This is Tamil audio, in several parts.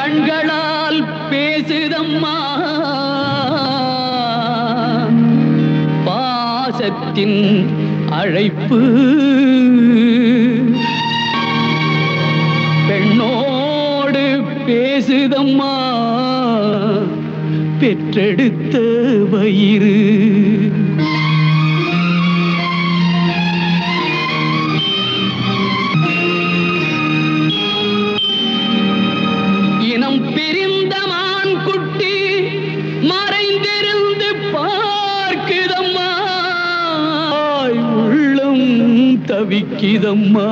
கண்களால் பேசுதம்மா பாசத்தின் அழைப்பு பெண்ணோடு பேசுதம்மா பெற்றெடுத்த வயிறு இனம் பிரிந்த மான் குட்டி மறைந்திருந்து பார்க்குதம்மா ஆய் உள்ளம் தவிக்குதம்மா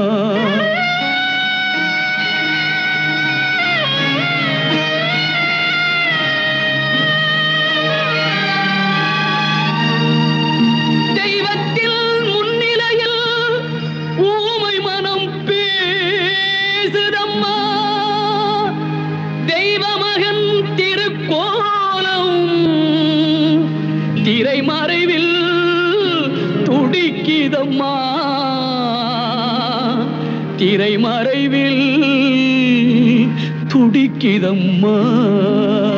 தெய்வத்தில் முன்னிலையில் ஊமை மனம் பேசுதம்மா தெய்வமகன் திருக்கோலம் திரைமறைவில் துடிக்குதம்மா திரைமறைவில் துடிக்குதம்மா